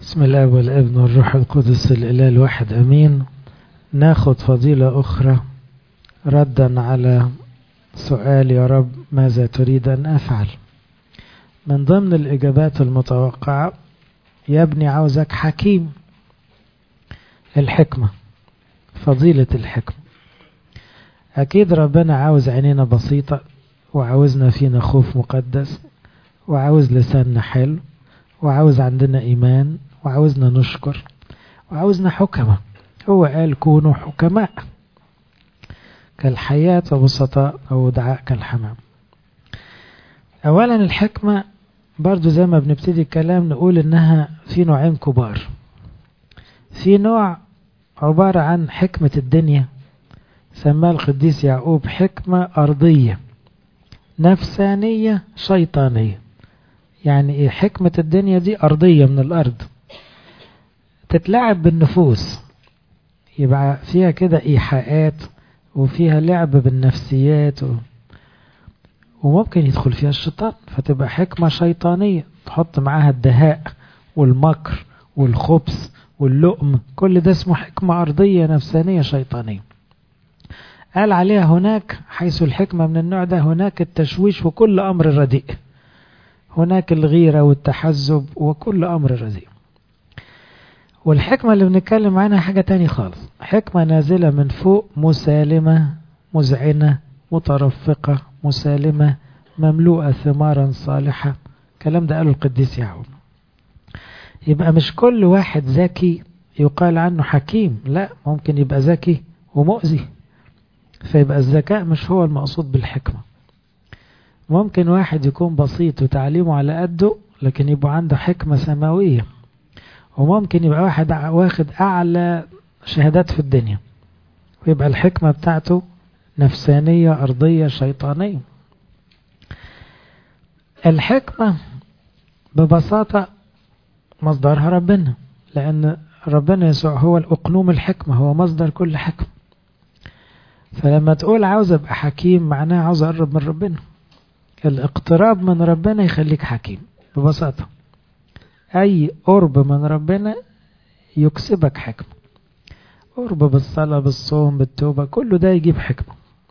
بسم الله والابن والروح القدس الإله الواحد أمين ناخد فضيلة أخرى ردا على سؤال يا رب ماذا تريد أن أفعل من ضمن الإجابات المتوقعة يا ابني عاوزك حكيم الحكمة فضيلة الحكمة أكيد ربنا عاوز عينينا بسيطة وعاوزنا فينا خوف مقدس وعاوز لساننا حلو وعاوز عندنا إيمان وعاوزنا نشكر وعاوزنا حكمة هو قال كونوا حكماء كالحياة وبسطاء أو دعاء كالحمام أولا الحكمة برضو زي ما بنبتدي الكلام نقول إنها في نوعين كبار في نوع عبارة عن حكمة الدنيا سماه القديس يعقوب حكمة أرضية نفسانية شيطانية يعني إيه حكمة الدنيا دي أرضية من الأرض تتلعب بالنفوس يبقى فيها كده إيحاءات وفيها لعب بالنفسيات و... وممكن يدخل فيها الشيطان فتبقى حكمة شيطانية تحط معاها الدهاء والمكر والخبث واللؤم كل ده اسمه حكمة أرضية نفسانية شيطانية قال عليها هناك حيث الحكمة من النوع ده هناك التشويش وكل أمر رديء هناك الغيرة والتحزب وكل أمر رديء والحكمة اللي بنتكلم عنها حاجة تاني خالص حكمة نازلة من فوق مسالمة مذعنة مترفقة مسالمة مملوءة ثمارا صالحة الكلام ده قاله القديس يعقوب يبقى مش كل واحد ذكي يقال عنه حكيم لا ممكن يبقى ذكي ومؤذي فيبقى الذكاء مش هو المقصود بالحكمة ممكن واحد يكون بسيط وتعليمه على قده لكن يبقى عنده حكمة سماوية وممكن يبقى واحد واخد أعلى شهادات في الدنيا ويبقى الحكمة بتاعته نفسانية أرضية شيطانية الحكمة ببساطة مصدرها ربنا لأن ربنا يسوع هو الأقنوم الحكمة هو مصدر كل حكمة فلما تقول عاوز أبقى حكيم معناه عاوز أقرب من ربنا الاقتراب من ربنا يخليك حكيم ببساطة أي قرب من ربنا يكسبك حكمة قرب بالصلاة بالصوم بالتوبة كله ده يجيب حكمة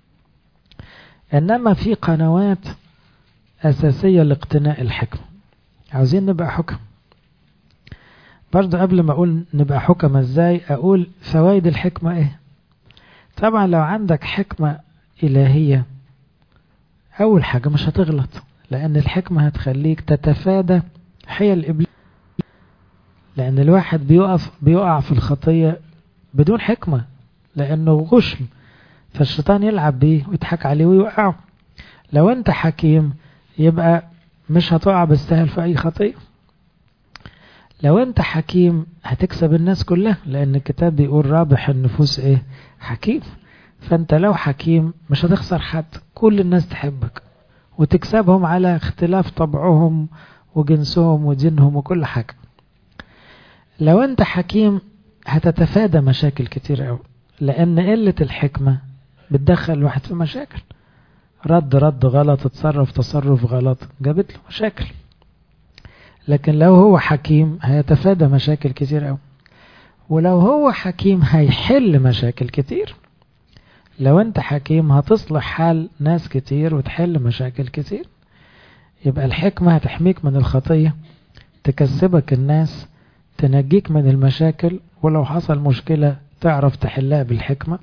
إنما في قنوات أساسية لاقتناء الحكمة عاوزين نبقى حكم برضه قبل ما أقول نبقى حكم إزاي أقول فوائد الحكمة إيه طبعا لو عندك حكمة إلهية أول حاجة مش هتغلط لأن الحكمة هتخليك تتفادى حيل إبليس لأن الواحد بيقف بيقع في الخطية بدون حكمة لأنه غشم فالشيطان يلعب بيه ويضحك عليه ويوقعه لو أنت حكيم يبقى مش هتقع بالسهل في أي خطية لو أنت حكيم هتكسب الناس كلها لأن الكتاب بيقول رابح النفوس إيه حكيم فأنت لو حكيم مش هتخسر حد كل الناس تحبك وتكسبهم على اختلاف طبعهم وجنسهم ودينهم وكل حاجة لو أنت حكيم هتتفادى مشاكل كتير قوي لأن قلة الحكمة بتدخل الواحد في مشاكل رد رد غلط اتصرف تصرف غلط جابت له مشاكل لكن لو هو حكيم هيتفادى مشاكل كتير قوي ولو هو حكيم هيحل مشاكل كتير لو انت حكيم هتصلح حال ناس كتير وتحل مشاكل كتير يبقى الحكمة هتحميك من الخطية تكسبك الناس تنجيك من المشاكل ولو حصل مشكلة تعرف تحلها بالحكمة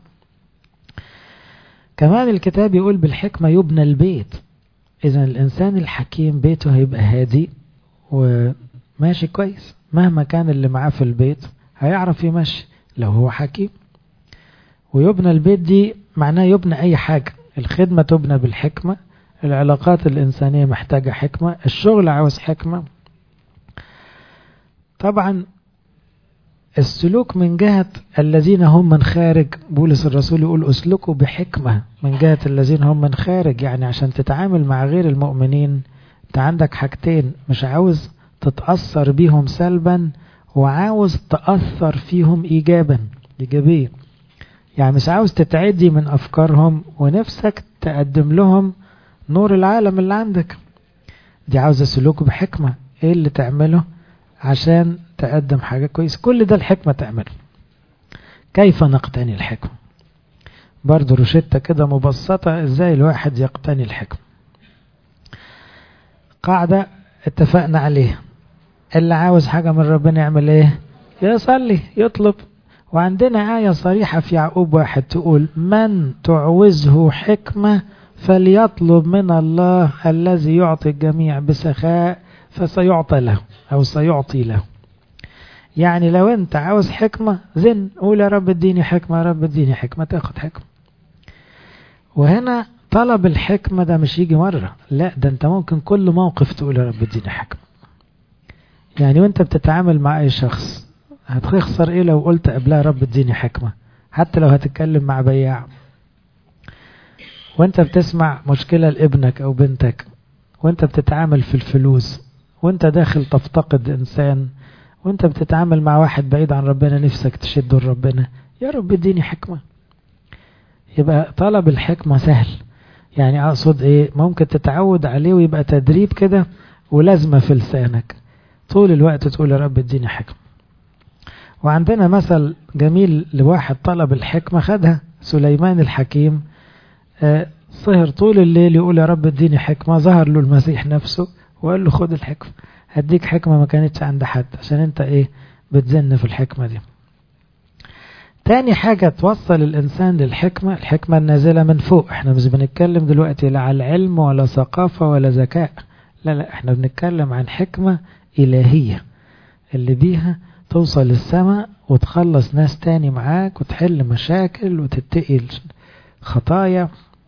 كمان الكتاب يقول بالحكمة يبنى البيت إذا الإنسان الحكيم بيته هيبقى هادي وماشي كويس مهما كان اللي معاه في البيت هيعرف يمشي لو هو حكيم ويبنى البيت دي معناه يبنى أي حاجة الخدمة تبنى بالحكمة العلاقات الإنسانية محتاجة حكمة الشغل عاوز حكمة طبعا السلوك من جهة الذين هم من خارج بولس الرسول يقول اسلكوا بحكمة من جهة الذين هم من خارج يعني عشان تتعامل مع غير المؤمنين انت عندك حاجتين مش عاوز تتأثر بيهم سلبا وعاوز تأثر فيهم إيجابا إيجابيا يعني مش عاوز تتعدي من أفكارهم ونفسك تقدم لهم نور العالم اللي عندك دي عاوزة سلوك بحكمة ايه اللي تعمله عشان تقدم حاجة كويسة كل ده الحكمة تعمله كيف نقتني الحكمة برضو روشتة كده مبسطة ازاي الواحد يقتني الحكمة قاعدة اتفقنا عليها اللي عاوز حاجة من ربنا يعمل ايه يصلي يطلب وعندنا آية صريحة في يعقوب واحد تقول من تعوزه حكمة فليطلب من الله الذي يعطي الجميع بسخاء فسيعطى له أو سيعطي له يعني لو انت عاوز حكمة زن قول يا رب اديني حكمة يا رب اديني حكمة تاخد حكمة وهنا طلب الحكمة ده مش يجي مرة لا ده انت ممكن كل موقف تقول يا رب اديني حكمة يعني وانت بتتعامل مع اي شخص هتخسر ايه لو قلت قبلها يا رب اديني حكمة حتى لو هتتكلم مع بياع وانت بتسمع مشكلة لابنك او بنتك وانت بتتعامل في الفلوس وانت داخل تفتقد انسان وانت بتتعامل مع واحد بعيد عن ربنا نفسك تشده لربنا يا رب اديني حكمة يبقى طلب الحكمة سهل يعني اقصد ايه ممكن تتعود عليه ويبقى تدريب كده ولازمة في لسانك طول الوقت تقول يا رب اديني حكمة وعندنا مثل جميل لواحد طلب الحكمة خدها سليمان الحكيم آه سهر طول الليل يقول يا رب اديني حكمة ظهر له المسيح نفسه وقال له خد الحكمة هديك حكمة ما كانتش عند حد عشان انت ايه بتزن في الحكمة دي تاني حاجة توصل الإنسان للحكمة الحكمة النازلة من فوق احنا مش بنتكلم دلوقتي لا على العلم ولا ثقافة ولا ذكاء لا لا احنا بنتكلم عن حكمة إلهية اللي بيها توصل للسماء وتخلص ناس تاني معاك وتحل مشاكل وتتقي خطايا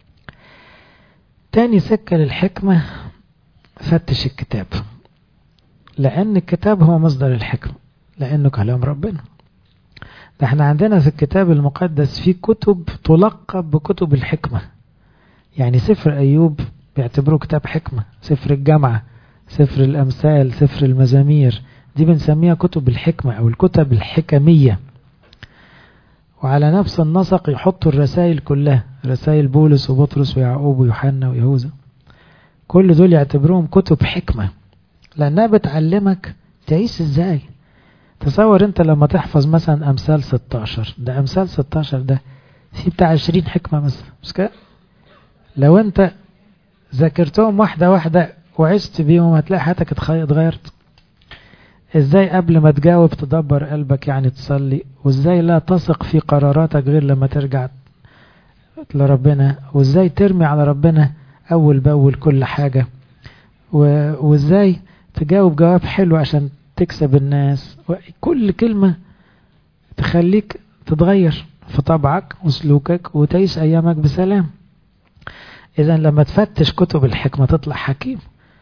تاني سكة للحكمة فتش الكتاب لأن الكتاب هو مصدر الحكمة لأنه كلام ربنا ده احنا عندنا في الكتاب المقدس في كتب تلقب بكتب الحكمة يعني سفر أيوب بيعتبروه كتاب حكمة سفر الجامعة سفر الأمثال سفر المزامير دي بنسميها كتب الحكمة أو الكتب الحكمية وعلى نفس النسق يحطوا الرسائل كلها رسائل بولس وبطرس ويعقوب ويوحنا ويهوذا كل دول يعتبروهم كتب حكمة لأنها بتعلمك تعيش ازاي تصور انت لما تحفظ مثلا أمثال 16 ده أمثال 16 ده في بتاع 20 حكمة مثلا مش كده لو انت ذاكرتهم واحدة واحدة وعشت بيهم هتلاقي حياتك اتغيرت ازاي قبل ما تجاوب تدبر قلبك يعني تصلي وازاي لا تثق في قراراتك غير لما ترجع لربنا وازاي ترمي على ربنا اول باول كل حاجة وازاي تجاوب جواب حلو عشان تكسب الناس كل كلمة تخليك تتغير في طبعك وسلوكك وتعيش ايامك بسلام اذا لما تفتش كتب الحكمة تطلع حكيم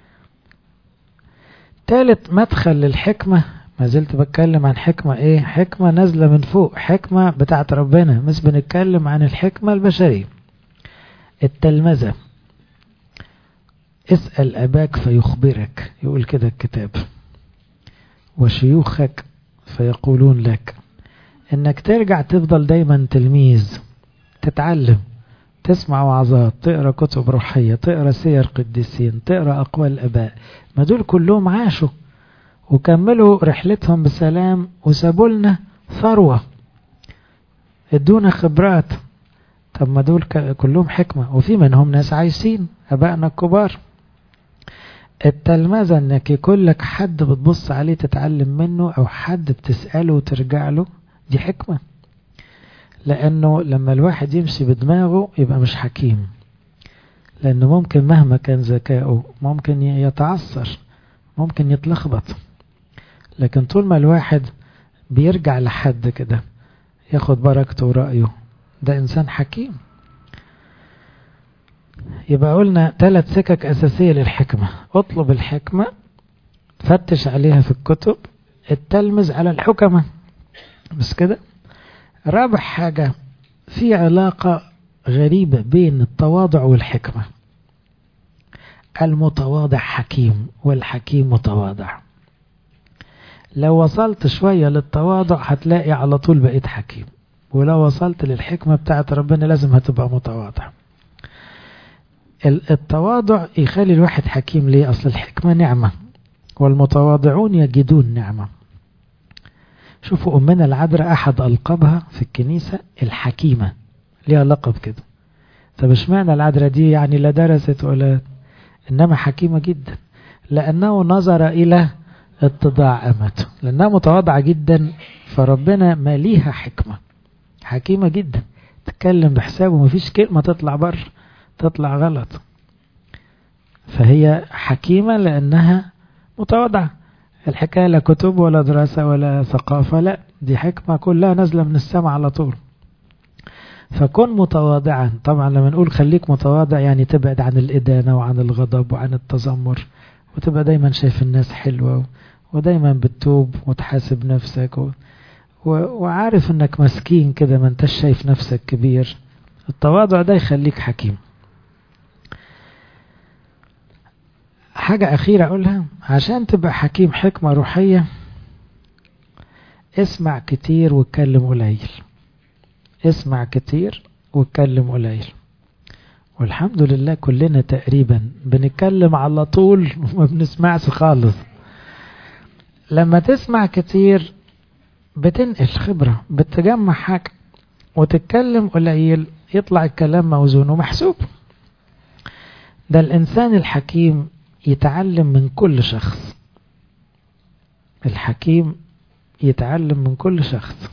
ثالث مدخل للحكمة ما زلت بتكلم عن حكمة ايه حكمة نازلة من فوق حكمة بتاعت ربنا مش بنتكلم عن الحكمة البشرية التلمذة اسأل أباك فيخبرك يقول كده الكتاب وشيوخك فيقولون لك انك ترجع تفضل دايما تلميذ تتعلم تسمع وعظات تقرا كتب روحية تقرا سير قديسين تقرا أقوال الآباء ما دول كلهم عاشوا وكملوا رحلتهم بسلام وسابوا لنا ثروة ادونا خبرات طب ما دول كلهم حكمة وفي منهم ناس عايشين أبائنا الكبار التلمذة انك يكون لك حد بتبص عليه تتعلم منه او حد بتسأله وترجع له دي حكمة لانه لما الواحد يمشي بدماغه يبقى مش حكيم لانه ممكن مهما كان ذكاؤه ممكن يتعثر ممكن يتلخبط لكن طول ما الواحد بيرجع لحد كده ياخد بركته ورأيه ده انسان حكيم يبقى قلنا ثلاث سكك أساسية للحكمة اطلب الحكمة فتش عليها في الكتب التلمذ على الحكمة بس كده رابع حاجة في علاقة غريبة بين التواضع والحكمة المتواضع حكيم والحكيم متواضع لو وصلت شوية للتواضع هتلاقي على طول بقيت حكيم ولو وصلت للحكمة بتاعت ربنا لازم هتبقى متواضع التواضع يخلي الواحد حكيم ليه أصل الحكمة نعمة والمتواضعون يجدون نعمة شوفوا أمنا العذراء أحد ألقابها في الكنيسة الحكيمة ليها لقب كده طب اشمعنى العذراء دي يعني لا درست ولا إنما حكيمة جدا لأنه نظر إلى اتضاع أمته لأنها متواضعة جدا فربنا ماليها حكمة حكيمة جدا تتكلم بحسابه مفيش كلمة تطلع بر تطلع غلط فهي حكيمة لأنها متواضعة الحكاية لا كتب ولا دراسة ولا ثقافة لا دي حكمة كلها نازلة من السماء على طول فكن متواضعا طبعا لما نقول خليك متواضع يعني تبعد عن الإدانة وعن الغضب وعن التذمر وتبقى دايما شايف الناس حلوة ودايما بتتوب وتحاسب نفسك و... و... وعارف انك مسكين كده ما انتش شايف نفسك كبير التواضع ده يخليك حكيم حاجة أخيرة أقولها عشان تبقى حكيم حكمة روحية اسمع كتير واتكلم قليل اسمع كتير واتكلم قليل والحمد لله كلنا تقريبا بنتكلم على طول وما بنسمعش خالص لما تسمع كتير بتنقل خبرة بتجمع حاجة وتتكلم قليل يطلع الكلام موزون ومحسوب ده الإنسان الحكيم يتعلم من كل شخص الحكيم يتعلم من كل شخص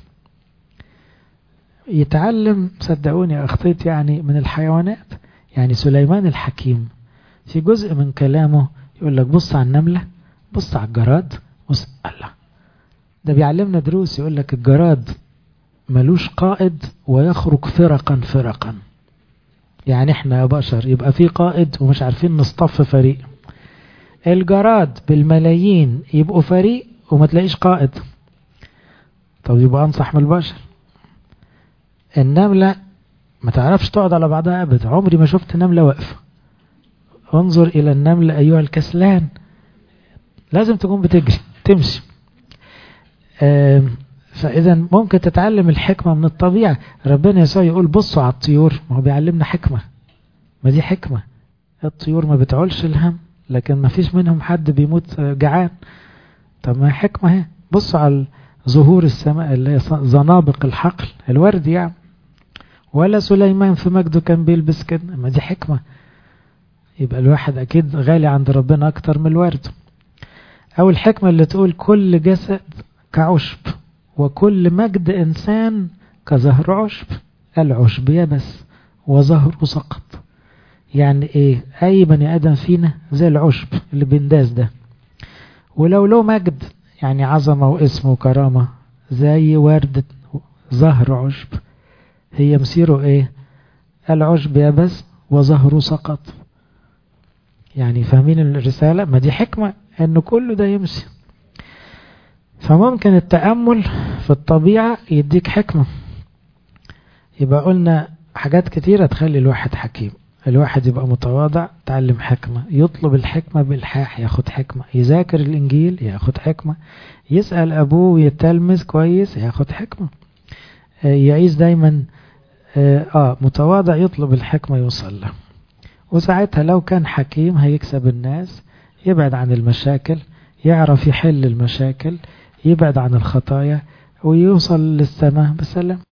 يتعلم صدقوني أخطيت يعني من الحيوانات يعني سليمان الحكيم في جزء من كلامه يقول لك بص على النملة بص على الجراد بص الله ده بيعلمنا دروس يقول لك الجراد ملوش قائد ويخرج فرقا فرقا يعني احنا يا بشر يبقى في قائد ومش عارفين نصطف فريق الجراد بالملايين يبقوا فريق وما تلاقيش قائد طب يبقى انصح من البشر النملة ما تعرفش تقعد على بعضها ابدا عمري ما شفت نملة واقفة انظر الى النملة ايها الكسلان لازم تكون بتجري تمشي فاذا ممكن تتعلم الحكمة من الطبيعة ربنا يسوع يقول بصوا على الطيور ما هو بيعلمنا حكمة ما دي حكمة الطيور ما بتعولش الهم لكن ما فيش منهم حد بيموت جعان طب ما حكمة اهي بصوا على ظهور السماء اللي هي زنابق الحقل الورد يعني ولا سليمان في مجده كان بيلبس كده ما دي حكمة يبقى الواحد أكيد غالي عند ربنا أكتر من الورد أو الحكمة اللي تقول كل جسد كعشب وكل مجد إنسان كزهر عشب العشب يبس وزهره سقط يعني ايه اي بني ادم فينا زي العشب اللي بينداس ده ولو له مجد يعني عظمة واسم وكرامة زي وردة زهر عشب هي مسيره ايه العشب يبس وزهره سقط يعني فاهمين الرسالة ما دي حكمة ان كله ده يمشي فممكن التأمل في الطبيعة يديك حكمة يبقى قلنا حاجات كتيرة تخلي الواحد حكيم الواحد يبقى متواضع تعلم حكمة يطلب الحكمة بالحاح ياخد حكمة يذاكر الإنجيل ياخد حكمة يسأل أبوه ويتلمذ كويس ياخد حكمة يعيش دايما آه متواضع يطلب الحكمة يوصل له وساعتها لو كان حكيم هيكسب الناس يبعد عن المشاكل يعرف يحل المشاكل يبعد عن الخطايا ويوصل للسماء بسلام